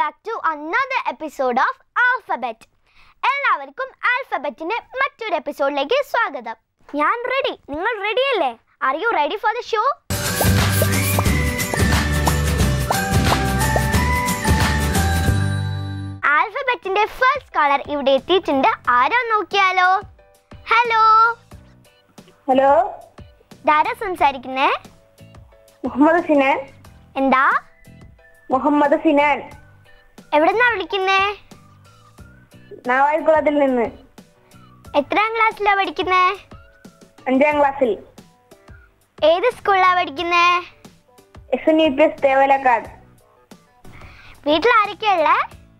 Back to another episode of alphabet എല്ലാവർക്കും ആൽഫബറ്റിന്റെ മറ്റൊരു എപ്പിസോഡിലേക്ക് സ്വാഗതം ഞാൻ റെഡി നിങ്ങൾ റെഡി അല്ലേ are you ready for the show ആൽഫബറ്റിന്റെ ഫസ്റ്റ് കളർ ഇവിടെ എത്തിയിട്ടുണ്ട് ആരോ നോക്കിയാലോ ഹലോ ഹലോ ധാരാ സംസാരിക്കുന്നേ മുഹമ്മദ് സിനാൻ എന്താ മുഹമ്മദ് സിനാൻ എവിടെന്നാ വിളിക്കുന്നേ നാവായിക്കുളത്തിൽ നിന്ന് എത്രാം ക്ലാസ്സിലാ പഠിക്കുന്നേ അഞ്ചാം ക്ലാസ്സിൽ ഏത് സ്കൂളിലാ പഠിക്കുന്നേ S N U P S Thevalakkad വീട്ടിൽ ആരൊക്കെയുള്ളേ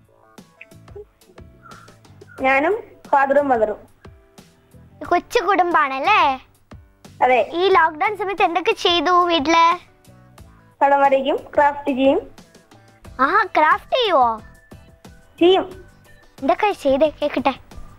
ഞാനും ഫാദറും മദറും കൊച്ചു കുടുംബാണല്ലേ അതെ ഈ ലോക്ക്ഡൌൺ സമയത്ത് എന്തൊക്കെ ചെയ്തു വീട്ടില് പടം വരയ്ക്കും ക്രാഫ്റ്റ് ചെയ്യും ആ ക്രാഫ്റ്റ് ചെയ്യുവോ ചെയ്യും എന്തൊക്കെ ചെയ്തേ കേക്കട്ടെ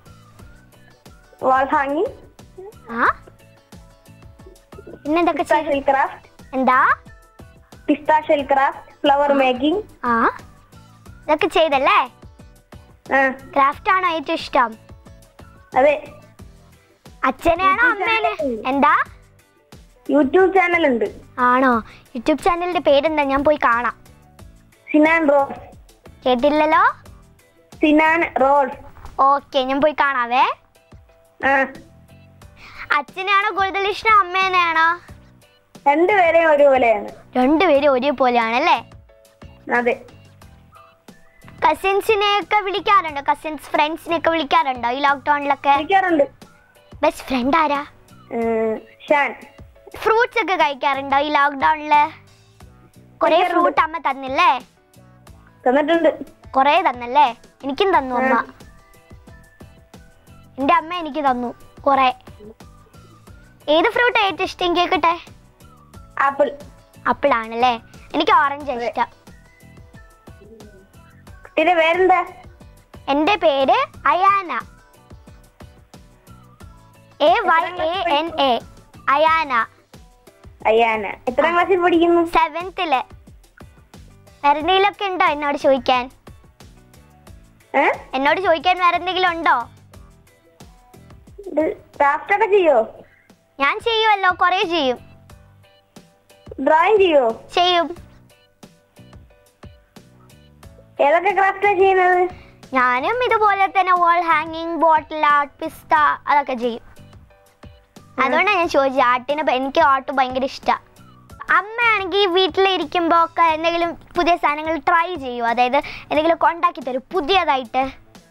വാൾ ഹാങ്ങിങ് ആ പിന്നെന്തൊക്കെ ചെയ്തു പിസ്താഷൽ ക്രാഫ്റ്റ് എന്താ പിസ്താഷൽ ക്രാഫ്റ്റ് ഫ്ലവർ മേക്കിംഗ് ആ ഇതൊക്കെ ചെയ്തല്ലേ ആ ക്രാഫ്റ്റ് ആണോ ഏറ്റവും ഇഷ്ടം അതെ അച്ഛനെയാണോ അമ്മേനെ എന്താ യൂട്യൂബ് ചാനൽ ഉണ്ട് ആണോ യൂട്യൂബ് ചാനലിന്റെ പേരെന്താ ഞാൻ പോയി കാണാം സിനാൻ റോസ് കേട്ടില്ലല്ലോ സിനാൻ റോസ് ഓക്കെ ഞാൻ പോയി കാണാവേ ആ അച്ഛനെയാണോ കൂടുതൽ ഇഷ്ടം അമ്മേനെയാണോ രണ്ടുപേരെയും ഒരുപോലെയാണ് രണ്ടുപേരും ഒരേപോലെയാണല്ലേ അതെ കസിൻസിനെയൊക്കെ വിളിക്കാറുണ്ടോ കസിൻസ് ഫ്രണ്ട്സിനെയൊക്കെ വിളിക്കാറുണ്ടോ ഈ ലോക്ക്ഡൌണിലൊക്കെ കളിക്കാറുണ്ട് ബെസ്റ്റ് ഫ്രണ്ട് ആരാ ഉം, ഷാൻ ഫ്രൂട്ട്സ് ഒക്കെ കഴിക്കാറുണ്ടോ ഈ ലോക്ക്ഡൌണില് കുറെ കഴിക്കാറുണ്ട്. ഫ്രൂട്ട് അമ്മ തന്നില്ലേ തന്നിട്ടുണ്ട് കുറെ തന്നല്ലേ എനിക്കും തന്നു അമ്മ എന്റെ അമ്മ എനിക്ക് തന്നു കുറെ ഏത് ഫ്രൂട്ട് ഏറ്റവും ഇഷ്ടം കേക്കട്ടെ ആപ്പിൾ ആപ്പിൾ ആണല്ലേ എനിക്ക് ഓറഞ്ച് അതെ. ഇഷ്ടം കുട്ടിയുടെ പേരെന്താ എന്റെ പേര് Ayana A Y A N A Ayana Ayyana എത്രാം ക്ലാസ്സിൽ പഠിക്കുന്നു സെവൻത്തില് വേറെന്തെങ്കിലുമൊക്കെ ഉണ്ടോ എന്നോട് ചോദിക്കാൻ ഏ എന്നോട് ചോദിക്കാൻ വേറെ എന്തെങ്കിലും ഉണ്ടോ ഇത് ക്രാഫ്റ്റ് ഒക്കെ ചെയ്യോ ഞാൻ ചെയ്യുമല്ലോ കുറേ ചെയ്യും ഡ്രോയിങ് ചെയ്യോ ചെയ്യും ഏതൊക്കെ ക്രാഫ്റ്റാ ചെയ്യുന്നത് ഞാനും ഇതുപോലെ തന്നെ വാൾ ഹാങ്ങിങ് ബോട്ടിൽ ആർട്ട് പിസ്ത അതൊക്കെ ചെയ്യും അതുകൊണ്ടാണ് ഞാൻ ചോദിച്ചത് ആർട്ടിന് ഭ- എനിക്ക് ആർട്ട് ഭയങ്കര ഇഷ്ടമാണ് അമ്മയാണെങ്കിൽ വീട്ടിലിരിക്കുമ്പോൾ ഒക്കെ എന്തെങ്കിലും പുതിയ സാധനങ്ങൾ ട്രൈ ചെയ്യും അതായത് എന്തെങ്കിലും ഒക്കെ ഉണ്ടാക്കി തരും പുതിയതായിട്ട്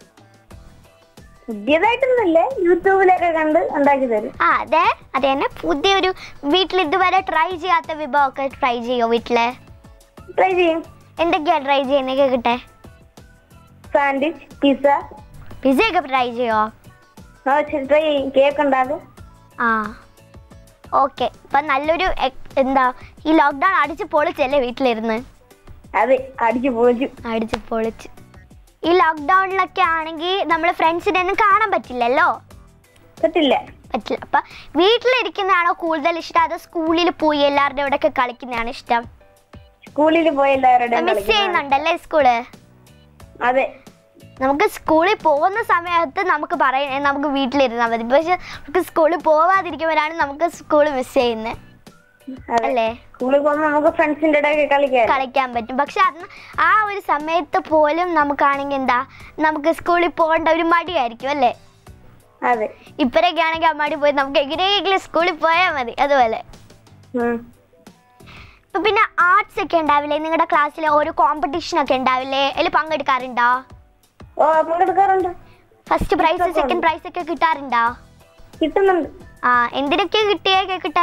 പുതിയതായിട്ടൊന്നുമില്ലേ യൂട്യൂബിലൊക്കെ കണ്ട് ഉണ്ടാക്കി തരും ആ അതെ അത് തന്നെ പുതിയൊരു വീട്ടിൽ ഇതുവരെ ട്രൈ ചെയ്യാത്ത വിഭവമൊക്കെ ട്രൈ ചെയ്യോ വീട്ടില് ട്രൈ ചെയ്യും എന്തൊക്കെയാണ് ട്രൈ ചെയ്യുന്നത് കേൾക്കട്ടെ സാൻഡ്വിച്ച് പിസ്സ പിസയൊക്കെ ട്രൈ ചെയ്യോ ട്രൈ ചെയ്യും കേക്ക് ഉണ്ടാക്കും ആ ഓക്കെ ഇപ്പം നല്ലൊരു എക്- എന്താ ഈ ലോക്ക്ഡൗൺ അടിച്ച് പൊളിച്ചല്ലേ വീട്ടിലിരുന്ന് അതെ അടിച്ചു പൊളിച്ചു അടിച്ച് പൊളിച്ച് ഈ ലോക്ക്ഡൗണിലൊക്കെ ആണെങ്കിൽ നമ്മൾ ഫ്രണ്ട്സിനെ ഒന്നും കാണാൻ പറ്റില്ലല്ലോ പറ്റില്ല പറ്റില്ല അപ്പം വീട്ടിലിരിക്കുന്നതാണോ കൂടുതൽ ഇഷ്ടം അതോ സ്കൂളിൽ പോയി എല്ലാവരുടെ ഇവിടെ ഒക്കെ കളിക്കുന്നതാണ് ഇഷ്ടം സ്കൂളിൽ പോയി എല്ലാവരുടെയും മിസ് കളിക്കുന്നത്. ചെയ്യുന്നുണ്ടല്ലേ സ്കൂള് അതെ നമുക്ക് സ്കൂളിൽ പോകുന്ന സമയത്ത് നമുക്ക് പറയാം നമുക്ക് വീട്ടിലിരുന്നാൽ മതി പക്ഷെ നമുക്ക് സ്കൂളിൽ പോവാതിരിക്കുമ്പോഴാണ് നമുക്ക് സ്കൂൾ മിസ് ചെയ്യുന്നത് അതെ അല്ലേ സ്കൂളിൽ പോകുമ്പോൾ നമുക്ക് ഫ്രണ്ട്സിന്റെ ഇടയ്ക്ക് കളിക്കാം കളിക്കാൻ പറ്റും പക്ഷെ അന്ന് ആ ഒരു സമയത്ത് പോലും നമുക്കാണെങ്കിൽ എന്താ നമുക്ക് സ്കൂളിൽ പോകേണ്ട ഒരു മടിയായിരിക്കും അല്ലേ അതെ ഇപ്പഴൊക്കെ ആണെങ്കിൽ ആ മടി പോയി നമുക്ക് എങ്ങനെയെങ്കിലും സ്കൂളിൽ പോയാൽ മതി അതുപോലെ ഉം. ഇപ്പൊ പിന്നെ ആർട്സ് ഒക്കെ ഉണ്ടാവില്ലേ നിങ്ങളുടെ ക്ലാസ്സിൽ ഓരോ കോമ്പറ്റീഷൻ ഒക്കെ ഉണ്ടാവില്ലേ അതിൽ പങ്കെടുക്കാറുണ്ടോ ഓ പങ്കെടുക്കാറുണ്ട് ഫസ്റ്റ് പ്രൈസ് ഇതൊക്കെ സെക്കൻഡ് ഉണ്ട്. പ്രൈസ് ഒക്കെ കിട്ടാറുണ്ടോ കിട്ടുന്നുണ്ട് ആ എന്തിനൊക്കെ കിട്ടിയേ കേക്കട്ടെ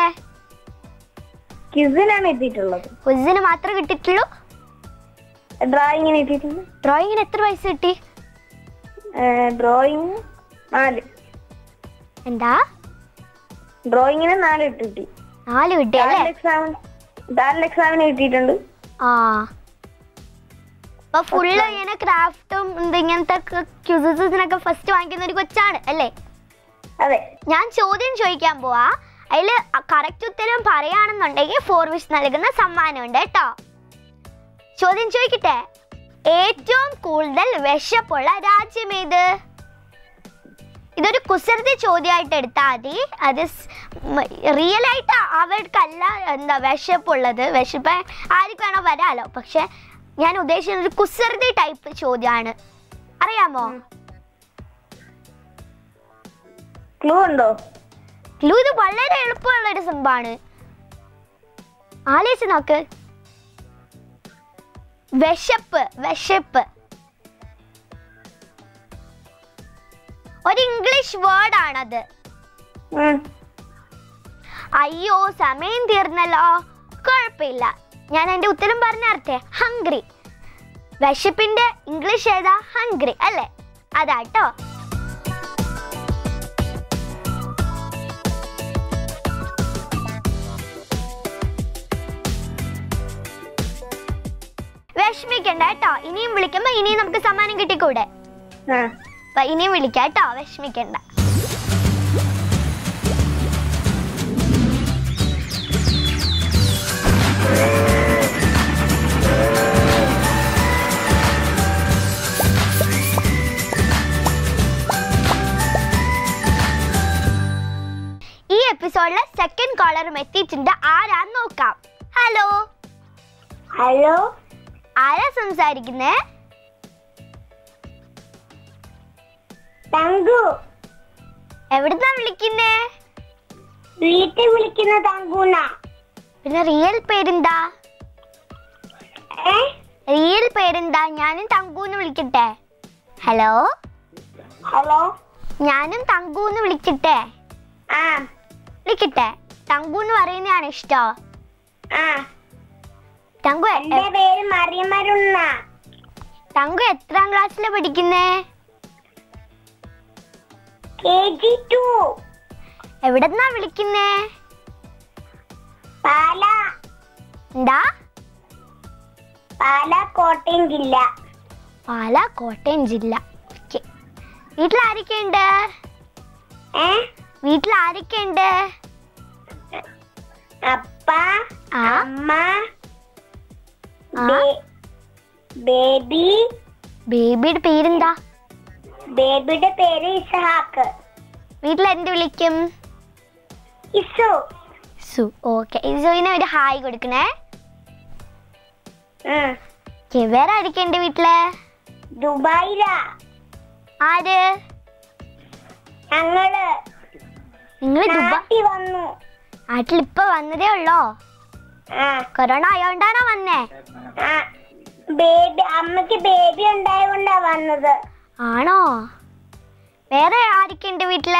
ക്വിസിനാണ് എത്തിയിട്ടുള്ളത് ക്വിസിന് മാത്രമേ കിട്ടിയിട്ടുള്ളൂ ഡ്രോയിങ്ങിന് എത്തിയിട്ടുണ്ട് ഡ്രോയിങ്ങിന് എത്ര പൈസ കിട്ടി ഡ്രോയിങ് നാല് എന്താ ഡ്രോയിങ്ങിന് നാല് ഇട്ട് കിട്ടി നാല് കിട്ടി അല്ലേ ഡാലിൽ എക്സാം ഡാലിൽ എക്സാമിന് കിട്ടിയിട്ടുണ്ട് ആ അപ്പൊ ഫുള്ള് ഇങ്ങനെ ക്രാഫ്റ്റും ഇങ്ങനത്തെ ക്യൂസസിനൊക്കെ ഫസ്റ്റ് വാങ്ങിക്കുന്ന ഒരു കൊച്ചാണ് അല്ലേ അതെ ഞാൻ ചോദ്യം ചോദിക്കാൻ പോവാ അതിൽ കറക്റ്റ് ഉത്തരം പറയുകയാണെന്നുണ്ടെങ്കിൽ ഫോർ വിഷ് നൽകുന്ന സമ്മാനമുണ്ട് കേട്ടോ ചോദ്യം ചോദിക്കട്ടെ ഏറ്റവും കൂടുതൽ വിശപ്പുള്ള രാജ്യം ഏത് ഇതൊരു കുസൃതി ചോദ്യമായിട്ട് എടുത്താൽ മതി അത് റിയൽ ആയിട്ട് അവർക്കല്ല എന്താ വിശപ്പുള്ളത് വിശപ്പ് ആർക്ക് വേണോ വരാലോ പക്ഷെ ഞാൻ ഉദ്ദേശിച്ചത് ഒരു കുസൃതി ടൈപ്പ് ചോദ്യമാണ് അറിയാമോ ക്ലൂ ഉണ്ടോ ക്ലൂ ഇത് വളരെ എളുപ്പമുള്ള ഒരു സംഭവമാണ് ആലോചിച്ച് നോക്ക് വിശപ്പ് വിശപ്പ് ഒരു ഇംഗ്ലീഷ് വേർഡ് ആണത് ഉം. അയ്യോ സമയം തീർന്നല്ലോ കുഴപ്പമില്ല ഞാൻ എൻ്റെ ഉത്തരം പറഞ്ഞേ ഹംഗ്രി വിശപ്പിന്റെ ഇംഗ്ലീഷ് ഏതാ ഹംഗ്രി അല്ലേ അതാട്ടോ വിഷമിക്കണ്ട കേട്ടോ ഇനിയും വിളിക്കുമ്പോ ഇനിയും നമുക്ക് സമ്മാനം കിട്ടിക്കൂടെ ആ അപ്പൊ ഇനിയും വിളിക്കാം കേട്ടോ വിഷമിക്കണ്ട ഈ എപ്പിസോഡിലെ സെക്കൻഡ് കോളറും എത്തിയിട്ടുണ്ട് ആരാന്ന് നോക്കാം ഹലോ ഹലോ ആരാ സംസാരിക്കുന്നേ തങ്കു എവിടുന്നാ വിളിക്കുന്നേ വീട്ടിൽ വിളിക്കുന്ന തങ്കുന പിന്നെ റിയൽ പേരെന്താ ഏ റിയൽ പേരെന്താ ഞാനും തങ്കൂന്ന് വിളിക്കട്ടെ ഹലോ ഹലോ ഞാനും തങ്കൂന്ന് വിളിക്കട്ടെ ആ വിളിക്കട്ടെ തങ്കു എന്ന് പറയുന്നതാണ് ഇഷ്ടം ആ തങ്കു എ- എന്റെ പേര് മറിയമരുന്ന തങ്കു എത്രാം ക്ലാസ്സിലാ പഠിക്കുന്നേ കെ ജി ടു എവിടെന്നാ വിളിക്കുന്നേ പാല എന്താ പാല കോട്ടയം ജില്ല പാല കോട്ടയം ജില്ല ഓക്കെ വീട്ടിൽ ആരൊക്കെയുണ്ട് ഏ വീട്ടിൽ ആരൊക്കെയുണ്ട് അപ്പ ആ അമ്മ ആ. ബേ- ബേബി ബേബിയുടെ പേരെന്താ ബേബിയുടെ പേര് ഇസഹാക്ക് വീട്ടിൽ എന്ത് വിളിക്കും ഇസു സു ഓക്കെ ഇസുവിന് ഒരു ഹായ് കൊടുക്കണേ ഉം. ഓക്കെ വേറെ ആരൊക്കെയുണ്ട് വീട്ടില് ദുബായിലാ ആര് ഞങ്ങള് നിങ്ങൾ ദുബായ് നാട്ടിൽ വന്നു നാട്ടിൽ ഇപ്പൊ വന്നതേ ഉള്ളോ ആ കൊറോണ ആയോണ്ടാണോ വന്നേ ആ ബേബി അമ്മക്ക് ബേബി ഉണ്ടായതുകൊണ്ടാ വന്നത് ആണോ വേറെ ആരൊക്കെയുണ്ട് വീട്ടില്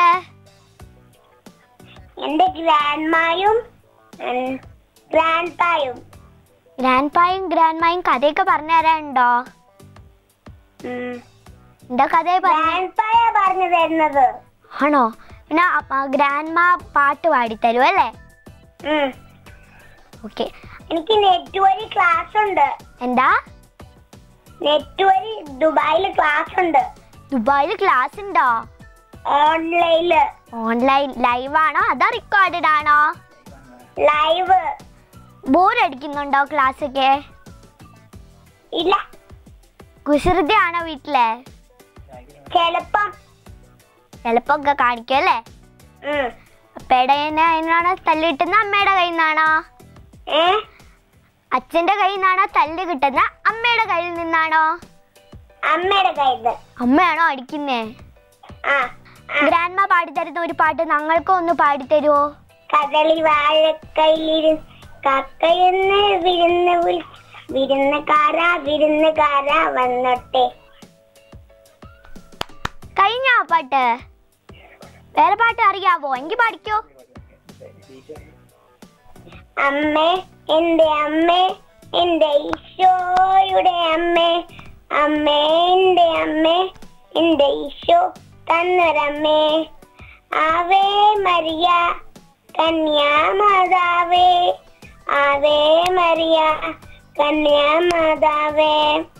എന്റെ ഗ്രാൻഡ്മായും ഗ്രാൻഡ് പായും ഗ്രാൻഡ് പായും ഗ്രാൻഡ് മായും കഥയൊക്കെ പറഞ്ഞു തരാനുണ്ടോ എന്താ കഥയെ പറഞ്ഞു ഗ്രാൻഡ് പായ പറഞ്ഞു തരുന്നത് ആണോ പിന്നെ ഗ്രാൻഡ് മാ പാട്ട് പാടിത്തരും അല്ലേ ഉം. ഓക്കെ എനിക്ക് നെറ്റ് വഴി ക്ലാസ് ഉണ്ട് എന്താ നെറ്റ് വഴി ദുബായിൽ ക്ലാസ് ഉണ്ട് ദുബായിൽ ക്ലാസ് ഉണ്ടോ ഓൺലൈനില് ഓൺലൈൻ ലൈവ് ആണോ അതോ റെക്കോർഡഡ് ആണോ ലൈവ് ബോർ അടിക്കുന്നുണ്ടോ ക്ലാസ് ഒക്കെ ഇല്ല കുസൃതി ആണോ വീട്ടിലെ ചെലപ്പം ചിലപ്പോ ഒക്കെ കാണിക്കും അല്ലേ ഉം. അപ്പയുടെ അതിനാണോ തല്ല് കിട്ടുന്ന അമ്മയുടെ കയ്യിൽ നിന്നാണോ ഏ അച്ഛന്റെ കയ്യിൽ നിന്നാണോ തല്ല് കിട്ടുന്ന അമ്മയുടെ കയ്യിൽ നിന്നാണോ അമ്മയുടെ കയ്യിൽ അമ്മയാണോ അടിക്കുന്നേ ആ ആ. ഗ്രാൻഡ്മ പാടിത്തരുന്ന ഒരു പാട്ട് ഞങ്ങൾക്കും ഒന്ന് പാടിത്തരുമോ കദളി വാഴക്കൈയിരു കക്കയെന്ന് വിരുന്ന് വിളി വിരുന്നുകാര വിരുന്നുകാര വന്നോട്ടെ കഴിഞ്ഞോ ആ പാട്ട് വേറെ പാട്ട് അറിയാവോ എങ്കിൽ പാടിക്കോ അമ്മേ എന്റെ അമ്മേ എന്റെ ഈശോയുടെ അമ്മേ അമ്മേ എന്റെ അമ്മേ എന്റെ ഈശോ തന്നൊരമ്മേ ആവേ മരിയ കന്യാമാതാവേ ആവേ മരിയ കന്യാമാതാവേ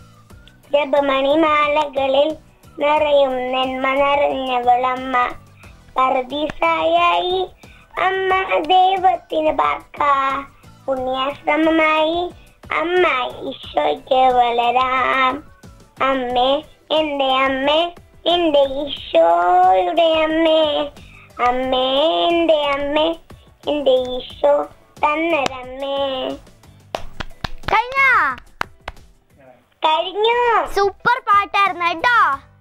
ജപമണിമാലകളിൽ നിറയും നന്മ നിറഞ്ഞവളമ്മ പരദീസായി അമ്മ ദൈവത്തിന് പാർക്ക പുണ്യാശ്രമമായി അമ്മ ഈശോയ്ക്ക് വളരാം അമ്മേ എന്റെ അമ്മേ എന്റെ ഈശോയുടെ അമ്മേ അമ്മേ എന്റെ അമ്മേ എന്റെ ഈശോ തന്നരമ്മേ കഴിഞ്ഞ കഴിഞ്ഞു സൂപ്പർ പാട്ടായിരുന്നു കേട്ടോ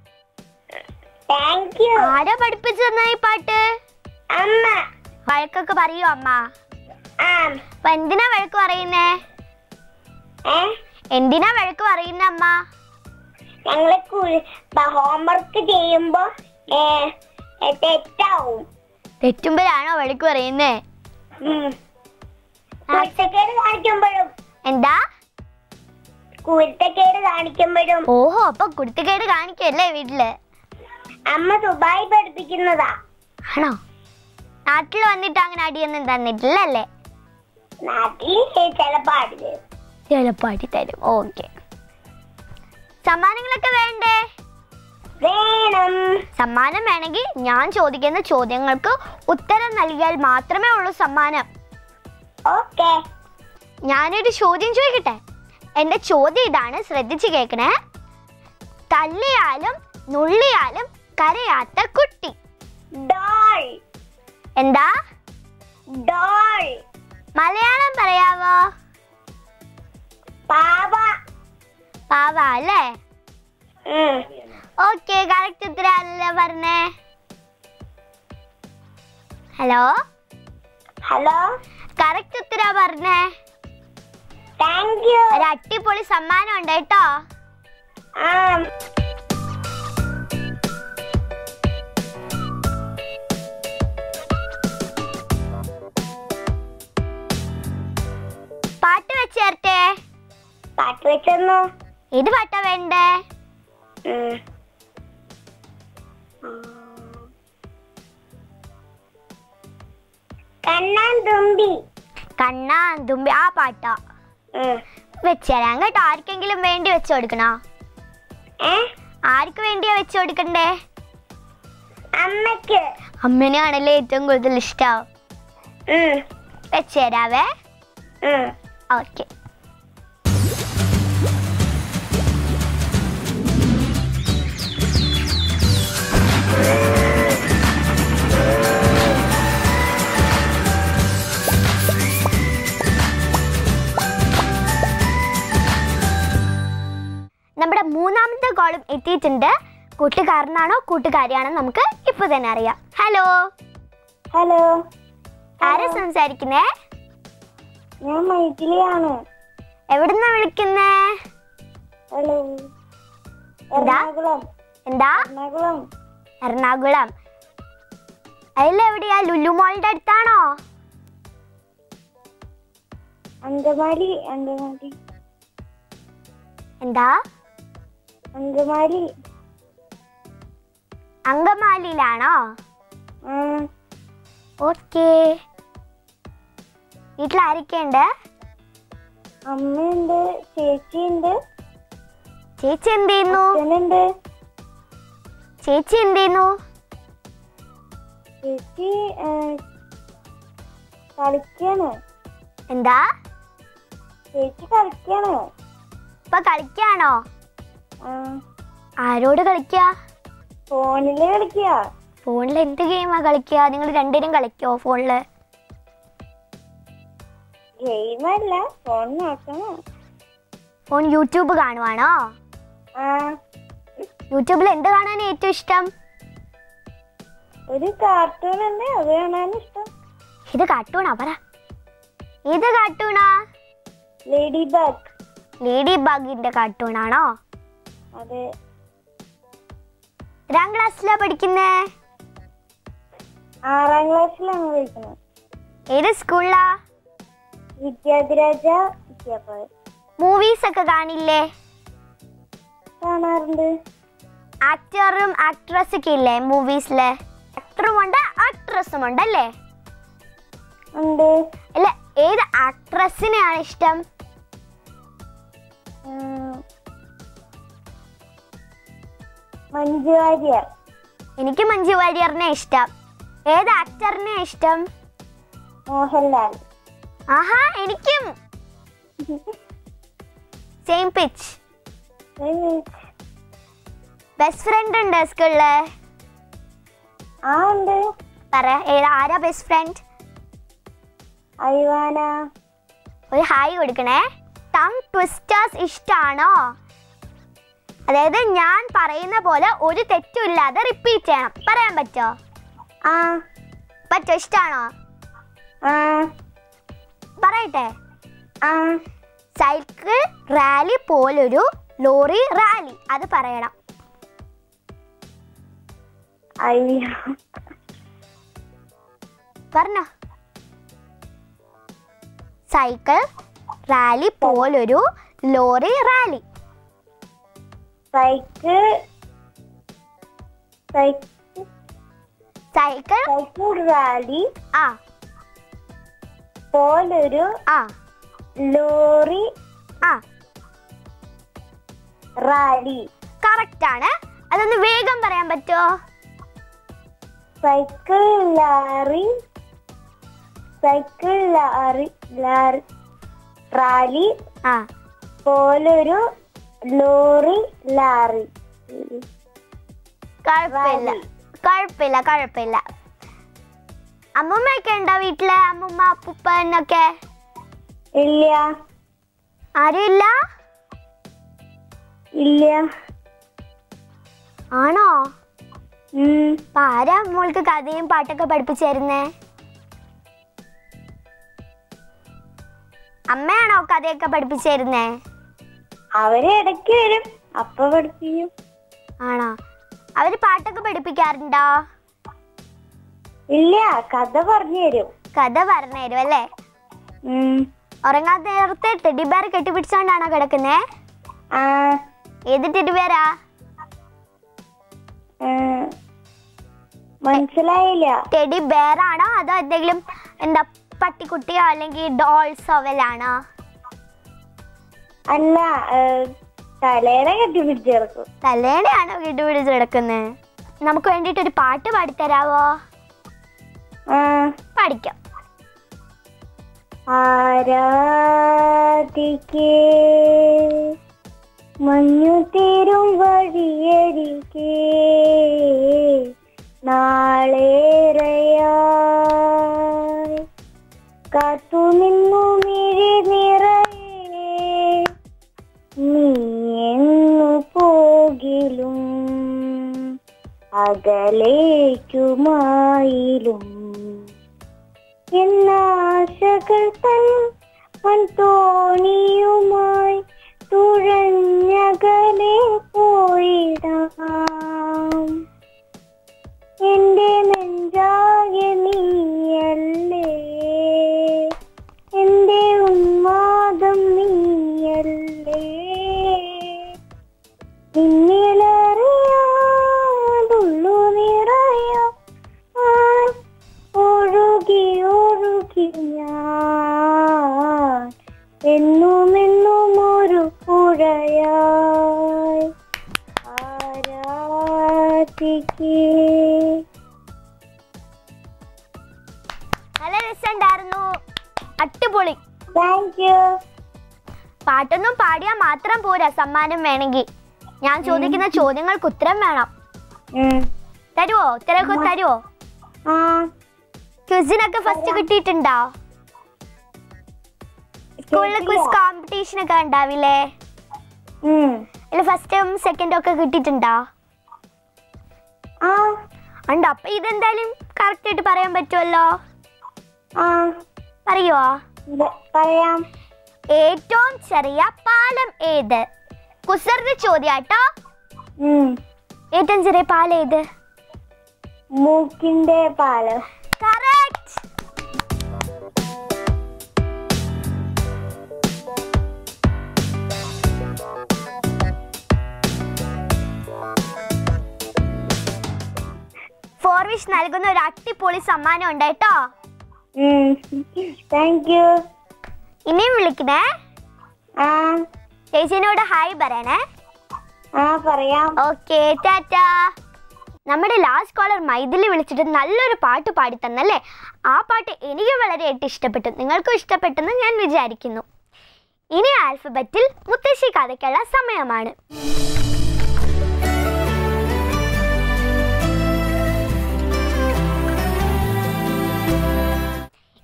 താങ്ക് യു ആരാ പഠിപ്പിച്ചു തന്ന ഈ പാട്ട് അമ്മ വഴക്കൊക്കെ പറയൂ അമ്മ ആ അപ്പൊ എന്തിനാ വഴക്ക് പറയുന്നേ ഏ എന്തിനാ വഴക്ക് പറയുന്ന അമ്മ ഞങ്ങള് ഹോംവർക്ക് ചെയ്യുമ്പോ ഏ, ഏ, തെറ്റാവും തെറ്റുമ്പോഴാണോ വഴക്ക് പറയുന്നേ ഉം. കുരുത്തക്കേട് കാണിക്കുമ്പോഴും എന്താ കുരുത്തക്കേട് കാണിക്കുമ്പോഴും ഓഹോ അപ്പൊ കുരുത്തക്കേട് കാണിക്കല്ലേ വീട്ടില് അമ്മ ദുബായ് പഠിപ്പിക്കുന്നതാ ആണോ നാട്ടിൽ വന്നിട്ട് അങ്ങനെ അടിയൊന്നും തന്നിട്ടില്ലല്ലേ നാട്ടിൽ ചിലപ്പോ അടിത് ചിലപ്പോ അടി തരും ഓക്കെ സമ്മാനങ്ങളൊക്കെ വേണ്ടേ വേണം സമ്മാനം വേണമെങ്കിൽ ഞാൻ ചോദിക്കുന്ന ചോദ്യങ്ങൾക്ക് ഉത്തരം നൽകിയാൽ മാത്രമേ ഉള്ളൂ സമ്മാനം ഓക്കെ ഞാനൊരു ചോദ്യം ചോദിക്കട്ടെ എൻ്റെ ചോദ്യം ഇതാണ് ശ്രദ്ധിച്ച് കേൾക്കണേ തള്ളിയാലും നുള്ളിയാലും കരയാത്ത കുട്ടി ഡോൾ എന്താ ഡോൾ മലയാളം പറയാവോ പാവ പാവ അല്ലേ ഉം. ഓക്കെ കറക്റ്റ് ഉത്തരല്ലേ പറഞ്ഞേ ഹലോ ഹലോ കറക്റ്റ് ഉത്തര പറഞ്ഞേ താങ്ക് യു ഒരു അടിപൊളി സമ്മാനം ഉണ്ട് കേട്ടോ ആ പാട്ട് വെച്ചേരട്ടെ പാട്ട് വെച്ചെന്നു ഏത് പാട്ടാ വേണ്ടേ ഉം. കണ്ണാൻ തുമ്പി കണ്ണാ തുമ്പി ആ പാട്ടാ ഉം. വെച്ചേരാം കേട്ടോ ആർക്കെങ്കിലും വേണ്ടി വെച്ചു കൊടുക്കണോ ഏ ആർക്ക് വേണ്ടിയാ വെച്ചു കൊടുക്കണ്ടേ അമ്മയ്ക്ക് അമ്മനെയാണല്ലേ ഏറ്റവും കൂടുതൽ ഇഷ്ടം ഉം. വെച്ചേരാവേ ഉം. ഓക്കെ നമ്മുടെ മൂന്നാമത്തെ കോളും എത്തിയിട്ടുണ്ട് കൂട്ടുകാരനാണോ കൂട്ടുകാരിയാണോ നമുക്ക് ഇപ്പൊ തന്നെ അറിയാം ഹലോ ഹലോ ആരാ സംസാരിക്കുന്നേ ഞാൻ മൈഥിലിയാണ് എവിടുന്നാ വിളിക്കുന്നേ ഹലോ എന്താ? എറണാകുളം എന്താ എറണാകുളം എറണാകുളം അതിലെവിടെയാ ലുലുമോളുടെ അടുത്താണോ അങ്കമാലി അങ്കമാലി എന്താ അങ്കമാലി അങ്കമാലിയിലാണോ ആ ഓക്കേ വീട്ടിൽ ആരൊക്കെയുണ്ട് അമ്മയുണ്ട് ചേച്ചിയുണ്ട് ചേച്ചി എന്ത് ചെയ്യുന്നു അച്ഛനുണ്ട് ചേച്ചി എന്ത് ചെയ്യുന്നു ചേച്ചി ആ, കളിക്കാണ് എന്താ ചേച്ചി കളിക്കാണ് ഇപ്പൊ കളിക്കാണോ ആ ആരോട് കളിക്കുക ഫോണില് കളിക്കുക ഫോണിൽ എന്ത് ഗെയിമാ കളിക്കുക നിങ്ങൾ രണ്ടുപേരും കളിക്കോ ഫോണില് ഗെയിമല്ല ഫോൺ നോക്കണം ഫോൺ യൂട്യൂബ് കാണുവാണോ ആ യൂട്യൂബിൽ എന്ത് കാണാൻ ഏറ്റവും ഇഷ്ടം ഒരു കാർട്ടൂൺ ഉണ്ട് അത് കാണാൻ ഇഷ്ടം ഇത് കാർട്ടൂണാ പറ ഏത് കാർട്ടൂണാ ലേഡി ബഗ് ലേഡി ബഗിന്റെ കാർട്ടൂണാണോ അതെ എത്രാം ക്ലാസ്സിലാ പഠിക്കുന്നേ ആറാം ക്ലാസ്സിലാണ് പഠിക്കുന്നത് ഏത് സ്കൂളിലാ വിദ്യാധിരാജ വിദ്യാഭവൻ മൂവീസ് ഒക്കെ കാണില്ലേ കാണാറുണ്ട് ആക്ടറും ആക്ട്രസ് ഒക്കെ ഇല്ലേ മൂവീസില് ആക്ടറും ഉണ്ട് ആക്ട്രസും ഉണ്ട് അല്ലേ ഉണ്ട് അല്ല ഏത് ആക്ട്രസിനെയാണ് ഇഷ്ടം ആ, മഞ്ജു വാര്യർ എനിക്ക് മഞ്ജു വാര്യറിനെ ഇഷ്ടം ഏത് ആക്ടറിനെ ഇഷ്ടം മോഹൻലാൽ ആഹാ എനിക്കും സെയിം പിച്ച് ബെസ്റ്റ് ഫ്രണ്ട് ഉണ്ട് സ്കൂളില് ആ ഉണ്ട് പറ ഏതാ ആരാ ബെസ്റ്റ് ഫ്രണ്ട് ഐവാന ഒരു ഹായ് കൊടുക്കണേ ടങ് ട്വിസ്റ്റേഴ്സ് ഇഷ്ടാണോ അതായത് ഞാൻ പറയുന്ന പോലെ ഒരു തെറ്റും ഇല്ലാതെ റിപ്പീറ്റ് ചെയ്യണം പറയാൻ പറ്റോ ആ പറ്റോ ഇഷ്ടാണോ ആ പറയട്ടെ ആ സൈക്കിൾ റാലി പോലൊരു ലോറി റാലി അത് പറയണം അയ്യോ പറഞ്ഞോ സൈക്കിൾ റാലി പോലൊരു lorry rally cycle cycle cycle cycle rally ആ പോലൊരു ആ ലോറി ആ റാലി കറക്റ്റ് ആണ് അതൊന്ന് വേഗം പറയാൻ പറ്റുമോ cycle lorry cycle lorry lorry rally ആ പോലൊരു ലോറി ലാറി കുഴപ്പമില്ല റാലി. കുഴപ്പമില്ല കുഴപ്പമില്ല അമ്മൂമ്മയൊക്കെ ഉണ്ടോ വീട്ടില് അമ്മൂമ്മ അപ്പൂപ്പനൊക്കെ ഇല്ല ആരും ഇല്ല ഇല്ല ആണോ ഉം. അപ്പൊ ആരാ മോൾക്ക് കഥയും പാട്ടൊക്കെ പഠിപ്പിച്ചു തരുന്നേ അമ്മയാണോ കഥയൊക്കെ പഠിപ്പിച്ചു തരുന്നേ അവര് ഇടയ്ക്ക് വരും അപ്പൊ പഠിപ്പിക്കും ആണോ അവര് പാട്ടൊക്കെ പഠിപ്പിക്കാറുണ്ടോ ഇല്ല കഥ പറഞ്ഞു തരും കഥ പറഞ്ഞു തരും അല്ലേ ഉം. ഉറങ്ങാത്ത നേരത്തെ ടെഡി ബെയർ കെട്ടിപ്പിടിച്ചോണ്ടാണോ കിടക്കുന്നേ ആ ഏത് ടെഡി ബെയറാ ആ. മനസ്സിലായില്ല ടെഡി ബെയർ ആണോ അതോ എന്തെങ്കിലും എന്താ പട്ടിക്കുട്ടിയോ അല്ലെങ്കിൽ ഡോൾസോ വല്ലാണോ അല്ല ഏ, തലേനെ കെട്ടിപ്പിടിച്ച് കിടക്കും തലേടെയാണോ കെട്ടിപ്പിടിച്ച് കിടക്കുന്നത് നമുക്ക് വേണ്ടിയിട്ട് ഒരു പാട്ട് പാടിത്തരാവോ ആ പഠിക്കാം ആരാധിക്കേ മഞ്ഞു തീരും വഴിയരികേ നാളേറെയായി കാത്തു നിന്നു മിഴി നിറയെ നീ എന്നു പോകിലും അകലേക്കുമായിലും എന്നാശകൾ തൻ തോണിയുമായി തുഴഞ്ഞകലെ പോയിടാം എന്റെ നെഞ്ചായ നീയല്ലേ എന്റെ ഉന്മാദം നീയല്ലേ നിന്നിലറിയാതുള്ളു നിറയാം ആൻ ഒഴുകി ഒഴുകി ഞാൻ എന്നും എന്നും ഒരു പുഴയായി ആരാധിക്കേ നല്ല രസമുണ്ടായിരുന്നു അടിപൊളി താങ്ക് യു പാട്ടൊന്നും പാടിയാൽ മാത്രം പോരാ സമ്മാനം വേണമെങ്കിൽ ഞാൻ ചോദിക്കുന്ന ചോദ്യങ്ങൾക്ക് ഉത്തരം വേണം തരുവോ ഉത്തരമൊക്കെ തരുവോ ആ ക്വിസിനൊക്കെ ഫസ്റ്റ് കിട്ടിയിട്ടുണ്ടോ സ്കൂളിൽ ക്വിസ് കോമ്പറ്റീഷൻ ഒക്കെ ഉണ്ടാവില്ലേ ഉം. അല്ല ഫസ്റ്റും സെക്കൻഡും ഒക്കെ കിട്ടിയിട്ടുണ്ടോ ആ ഉണ്ട് അപ്പൊ ഇതെന്തായാലും കറക്റ്റ് ആയിട്ട് പറയാൻ പറ്റുമല്ലോ ആ പറയുവോ ഇത് പറയാം ഏറ്റവും ചെറിയ പാലം ഏത് കുസൃതി ചോദ്യാട്ടോ ഉം. ഏറ്റവും ചെറിയ പാലം ഏത് മൂക്കിന്റെ പാലം കറക്റ്റ് ഫോർ വിഷ് നൽകുന്ന ഒരു അടിപൊളി സമ്മാനം ഉണ്ട് കേട്ടോ താങ്ക് യു ഇനിയും വിളിക്കണേ ആ ചേച്ചിനോട് ഹായ് പറയണേ ആ പറയാം ഓക്കെ ടാറ്റാ നമ്മുടെ ലാസ്റ്റ് കോളർ മൈഥിലി വിളിച്ചിട്ട് നല്ലൊരു പാട്ട് പാടി തന്നല്ലേ ആ പാട്ട് എനിക്ക് വളരെയായിട്ട് ഇഷ്ടപ്പെട്ടു നിങ്ങൾക്കും ഇഷ്ടപ്പെട്ടെന്ന് ഞാൻ വിചാരിക്കുന്നു ഇനി ആൽഫബറ്റിൽ മുത്തശ്ശി കഥയ്ക്കുള്ള സമയമാണ്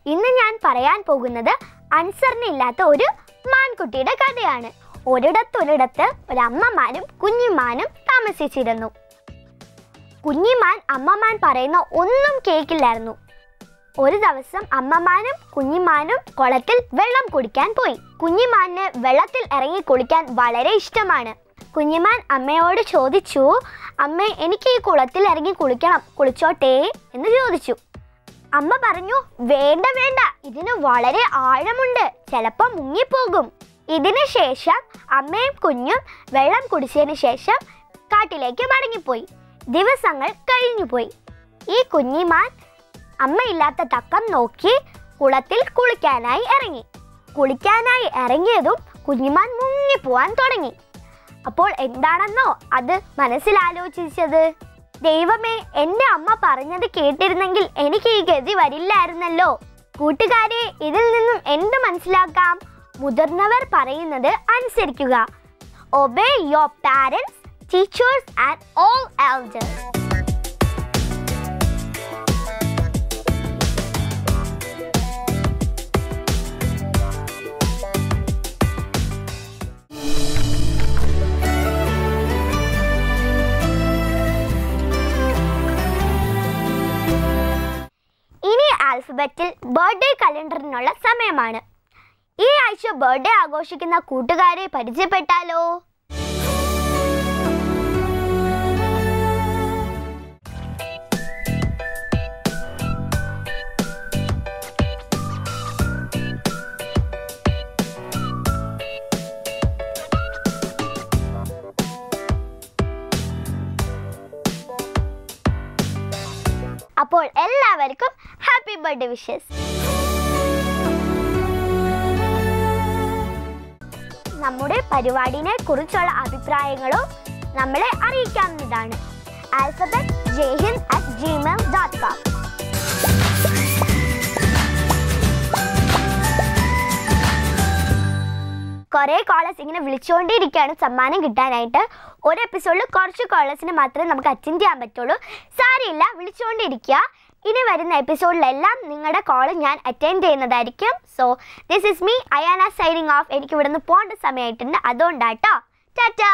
ഇന്ന് ഞാൻ പറയാൻ പോകുന്നത് അനുസരണയില്ലാത്ത ഒരു മാൻകുട്ടിയുടെ കഥയാണ് ഒരിടത്തൊരിടത്ത് ഒരമ്മമാനും കുഞ്ഞിമാനും താമസിച്ചിരുന്നു കുഞ്ഞിമാൻ അമ്മമാൻ പറയുന്ന ഒന്നും കേൾക്കില്ലായിരുന്നു ഒരു ദിവസം അമ്മമാനും കുഞ്ഞിമാനും കുളത്തിൽ വെള്ളം കുടിക്കാൻ പോയി കുഞ്ഞിമാന് വെള്ളത്തിൽ ഇറങ്ങി കുളിക്കാൻ വളരെ ഇഷ്ടമാണ് കുഞ്ഞിമാൻ അമ്മയോട് ചോദിച്ചു അമ്മ എനിക്ക് ഈ കുളത്തിൽ ഇറങ്ങി കുളിക്കണം കുളിച്ചോട്ടെ എന്ന് ചോദിച്ചു അമ്മ പറഞ്ഞു വേണ്ട വേണ്ട ഇതിന് വളരെ ആഴമുണ്ട് ചിലപ്പോൾ മുങ്ങിപ്പോകും ഇതിന് ശേഷം അമ്മയും കുഞ്ഞും വെള്ളം കുടിച്ചതിന് ശേഷം കാട്ടിലേക്ക് മടങ്ങിപ്പോയി ദിവസങ്ങൾ കഴിഞ്ഞുപോയി ഈ കുഞ്ഞിമാൻ അമ്മയില്ലാത്ത തക്കം നോക്കി കുളത്തിൽ കുളിക്കാനായി ഇറങ്ങി കുളിക്കാനായി ഇറങ്ങിയതും കുഞ്ഞിമാൻ മുങ്ങിപ്പോവാൻ തുടങ്ങി അപ്പോൾ എന്താണെന്നോ അത് മനസ്സിലാലോചിച്ചത് ദൈവമേ എൻ്റെ അമ്മ പറഞ്ഞത് കേട്ടിരുന്നെങ്കിൽ എനിക്ക് ഈ ഗതി വരില്ലായിരുന്നല്ലോ കൂട്ടുകാരെ ഇതിൽ നിന്നും എന്ത് മനസ്സിലാക്കാം മുതിർന്നവർ പറയുന്നത് അനുസരിക്കുക obey your parents teachers and all elders ഇനി ആൽഫബറ്റിൽ ബർത്ത്ഡേ കലണ്ടറിനുള്ള സമയമാണ് ഈ ആഴ്ച ബർത്ത്ഡേ ആഘോഷിക്കുന്ന കൂട്ടുകാരെ പരിചയപ്പെട്ടാലോ അപ്പോൾ എല്ലാവർക്കും ഹാപ്പി ബർത്ത്ഡേ വിഷസ് നമ്മുടെ പരിപാടിനെ കുറിച്ചുള്ള അഭിപ്രായങ്ങളും നമ്മളെ അറിയിക്കാവുന്നതാണ് alphabet Jaihind at Gmail dot com കുറേ കോളേഴ്സ് ഇങ്ങനെ വിളിച്ചുകൊണ്ടിരിക്കുകയാണ് സമ്മാനം കിട്ടാനായിട്ട് ഒരു എപ്പിസോഡിൽ കുറച്ച് കോളേഴ്സിന് മാത്രമേ നമുക്ക് അറ്റൻഡ് ചെയ്യാൻ പറ്റുള്ളൂ സാരമില്ല വിളിച്ചുകൊണ്ടിരിക്കുക ഇനി വരുന്ന എപ്പിസോഡിലെല്ലാം നിങ്ങളുടെ കോൾ ഞാൻ അറ്റൻഡ് ചെയ്യുന്നതായിരിക്കും so this is me Ayana signing off എനിക്ക് ഇവിടുന്ന് പോകേണ്ട സമയമായിട്ടുണ്ട് അതുകൊണ്ടാട്ടോ ടാറ്റാ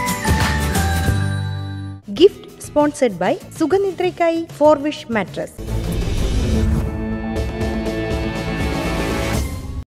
ഗിഫ്റ്റ് സ്പോൺസർഡ് ബൈ സുഖനിദ്രയ്ക്കായി ഫോർവിഷ് മാട്രസ്